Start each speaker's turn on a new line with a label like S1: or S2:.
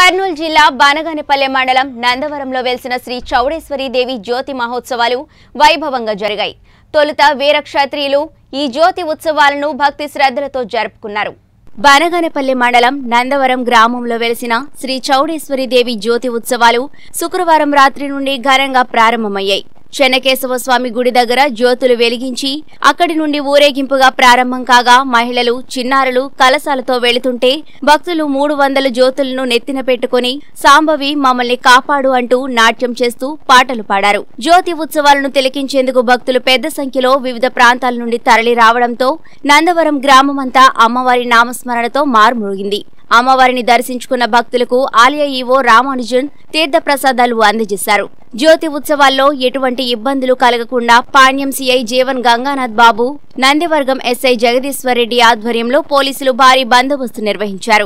S1: కర్నూలు జిల్లా బానగానిపల్లె మండలం నందవరంలో వెలిసిన శ్రీ చౌడేశ్వరి దేవి జ్యోతి మహోత్సవాలు వైభవంగా జరిగాయి తొలుత వీరక్షత్రియులు ఈ జ్యోతి ఉత్సవాలను భక్తి శ్రద్ధలతో జరుపుకున్నారు బానగానపల్లి మండలం నందవరం గ్రామంలో వెలిసిన శ్రీ చౌడేశ్వరి దేవి జ్యోతి ఉత్సవాలు శుక్రవారం రాత్రి నుండి ఘనంగా ప్రారంభమయ్యాయి చెన్నకేశవ స్వామి గుడి దగ్గర జ్యోతులు వెలిగించి అక్కడి నుండి ఊరేగింపుగా ప్రారంభం కాగా మహిళలు చిన్నారులు కలశాలతో వెళుతుంటే భక్తులు మూడు వందల జ్యోతులను నెత్తిన పెట్టుకుని సాంబవి మమ్మల్ని కాపాడు అంటూ నాట్యం చేస్తూ పాటలు పాడారు జ్యోతి ఉత్సవాలను తిలకించేందుకు భక్తులు పెద్ద సంఖ్యలో వివిధ ప్రాంతాల నుండి తరలి రావడంతో నందవరం గ్రామమంతా అమ్మవారి నామస్మరణతో మారుమోగింది అమ్మవారిని దర్శించుకున్న భక్తులకు ఆలయ ఈవో రామానుజన్ తీర్థ ప్రసాదాలు అందజేశారు జ్యోతి ఉత్సవాల్లో ఎటువంటి ఇబ్బందులు కలగకుండా పాణ్యం సిఐ జీవన్ గంగానాథ్ బాబు నందివర్గం ఎస్ఐ జగదీశ్వర్ రెడ్డి ఆధ్వర్యంలో పోలీసులు భారీ బందోబస్తు నిర్వహించారు